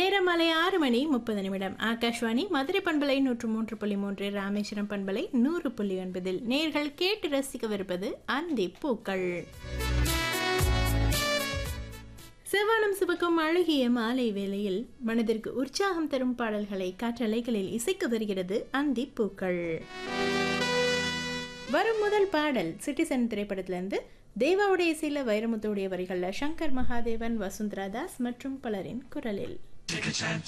நேரம் மாலை ஆறு மணி முப்பது நிமிடம் ஆகாஷ்வாணி மதுரை பண்பலை நூற்று மூன்று புள்ளி மூன்று ராமேஸ்வரம் பண்பலை நூறு புள்ளி ஒன்பதில் நேர்கள் கேட்டு ரசிக்கவிருப்பது அந்தி பூக்கள் செவ்வானம் சிவக்கும் அழகிய மாலை வேளையில் மனதிற்கு உற்சாகம் தரும் பாடல்களை காற்றலைகளில் இசைக்கு வருகிறது அந்தி பூக்கள் வரும் முதல் பாடல் சிட்டிசன் திரைப்படத்திலிருந்து தேவாவுடைய இசையில் வைரமுத்துடைய வரிகளில் சங்கர் மகாதேவன் வசுந்தரா தாஸ் மற்றும் பலரின் குரலில்